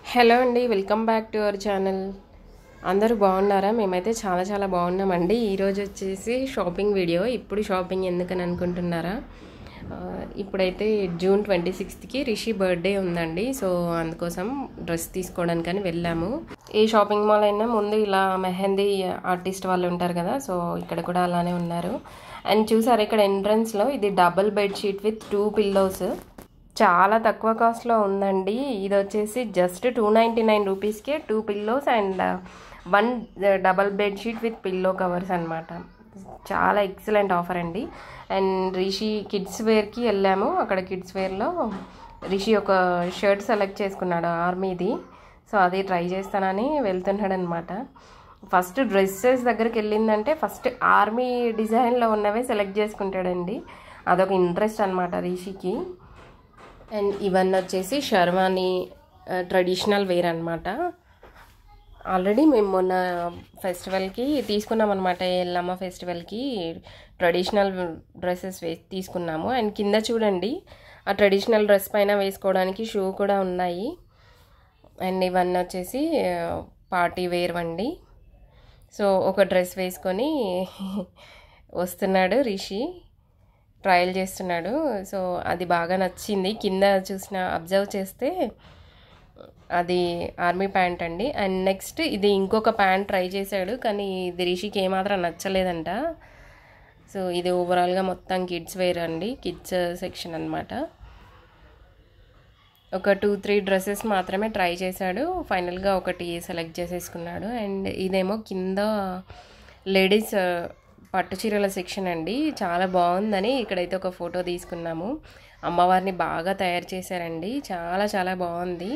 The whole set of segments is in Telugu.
హలో అండి welcome back to our channel అందరూ బాగున్నారా మేమైతే చాలా చాలా బాగున్నామండి ఈరోజు వచ్చేసి షాపింగ్ వీడియో ఇప్పుడు షాపింగ్ ఎందుకని అనుకుంటున్నారా ఆ, ఇప్పుడైతే జూన్ ట్వంటీ సిక్స్త్కి రిషి బర్త్డే ఉందండి సో అందుకోసం డ్రెస్ తీసుకోవడానికని వెళ్ళాము ఏ షాపింగ్ మాల్ అయినా ముందు ఇలా మెహందీ ఆర్టిస్ట్ వాళ్ళు ఉంటారు కదా సో ఇక్కడ కూడా అలానే ఉన్నారు అండ్ చూసారు ఇక్కడ ఎంట్రన్స్లో ఇది double bedsheet with two pillows చాలా తక్కువ కాస్ట్లో ఉందండి ఇది వచ్చేసి జస్ట్ టూ నైంటీ నైన్ రూపీస్కే two pillows and one double bedsheet with pillow covers అనమాట చాలా ఎక్సలెంట్ ఆఫర్ అండి అండ్ రిషి కిడ్స్ వేర్కి వెళ్ళాము అక్కడ కిడ్స్ వేర్లో రిషి ఒక షర్ట్ సెలెక్ట్ చేసుకున్నాడు ఆర్మీది సో అది ట్రై చేస్తానని వెళ్తున్నాడు అనమాట ఫస్ట్ డ్రెస్సెస్ దగ్గరికి వెళ్ళిందంటే ఫస్ట్ ఆర్మీ డిజైన్లో ఉన్నవే సెలెక్ట్ చేసుకుంటాడండి అదొక ఇంట్రెస్ట్ అనమాట రిషికి అండ్ ఇవన్నీ వచ్చేసి షర్వానీ ట్రెడిషనల్ వేర్ అనమాట ఆల్రెడీ మేము మొన్న ఫెస్టివల్కి తీసుకున్నాం అనమాట ఎల్లమ్మ ఫెస్టివల్కి ట్రెడిషనల్ డ్రెస్సెస్ వే తీసుకున్నాము అండ్ కింద చూడండి ఆ ట్రెడిషనల్ డ్రెస్ పైన వేసుకోవడానికి షూ కూడా ఉన్నాయి అండ్ ఇవన్నీ వచ్చేసి పార్టీ వేర్ వండి సో ఒక డ్రెస్ వేసుకొని వస్తున్నాడు రిషి ట్రయల్ చేస్తున్నాడు సో అది బాగా నచ్చింది కింద చూసిన అబ్జర్వ్ చేస్తే అది ఆర్మీ ప్యాంట్ అండి అండ్ నెక్స్ట్ ఇది ఇంకొక ప్యాంట్ ట్రై చేశాడు కానీ ఇది రిషికి ఏమాత్రం నచ్చలేదంట సో ఇది ఓవరాల్గా మొత్తం కిడ్స్ వేర్ అండి కిడ్స్ సెక్షన్ అనమాట ఒక టూ త్రీ డ్రెస్సెస్ మాత్రమే ట్రై చేశాడు ఫైనల్గా ఒకటి సెలెక్ట్ చేసేసుకున్నాడు అండ్ ఇదేమో కింద లేడీస్ పట్టు చీరల సెక్షన్ అండి చాలా బాగుందని ఇక్కడైతే ఒక ఫోటో తీసుకున్నాము అమ్మవారిని బాగా తయారు చేశారండి చాలా చాలా బాగుంది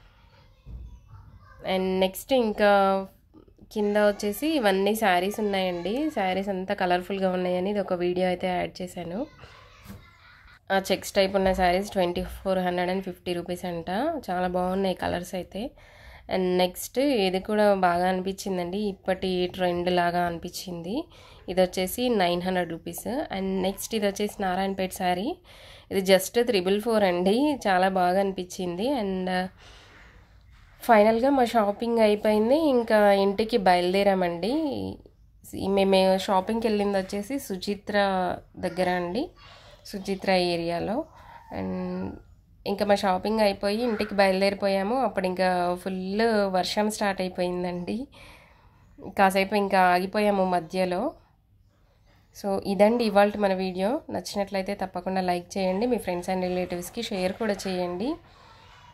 అండ్ నెక్స్ట్ ఇంకా కింద వచ్చేసి ఇవన్నీ శారీస్ ఉన్నాయండి శారీస్ అంతా కలర్ఫుల్గా ఉన్నాయని ఇది ఒక వీడియో అయితే యాడ్ చేశాను ఆ చెక్స్ టైప్ ఉన్న saris twenty four hundred and fifty rupees అంట చాలా బాగున్నాయి కలర్స్ అయితే అండ్ నెక్స్ట్ ఇది కూడా బాగా అనిపించిందండి ఇప్పటి ట్రెండ్ లాగా అనిపించింది ఇది వచ్చేసి nine hundred rupees and next ఇది వచ్చేసి నారాయణపేట శారీ ఇది జస్ట్ త్రిబుల్ ఫోర్ అండి చాలా బాగా అనిపించింది అండ్ ఫైనల్గా మా షాపింగ్ అయిపోయింది ఇంకా ఇంటికి బయలుదేరామండి మేము షాపింగ్కి వెళ్ళింది వచ్చేసి సుచిత్ర దగ్గర అండి సుచిత్ర ఏరియాలో అండ్ ఇంకా మా షాపింగ్ అయిపోయి ఇంటికి బయలుదేరిపోయాము అప్పుడు ఇంకా ఫుల్ వర్షం స్టార్ట్ అయిపోయిందండి కాసేపు ఇంకా ఆగిపోయాము మధ్యలో సో ఇదండి ఇవాళ మన వీడియో నచ్చినట్లయితే తప్పకుండా లైక్ చేయండి మీ ఫ్రెండ్స్ అండ్ రిలేటివ్స్కి షేర్ కూడా చేయండి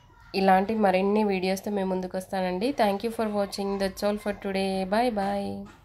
ఇలాంటి మరిన్ని వీడియోస్తో మేము ముందుకు వస్తానండి thank you for watching that's all for today bye bye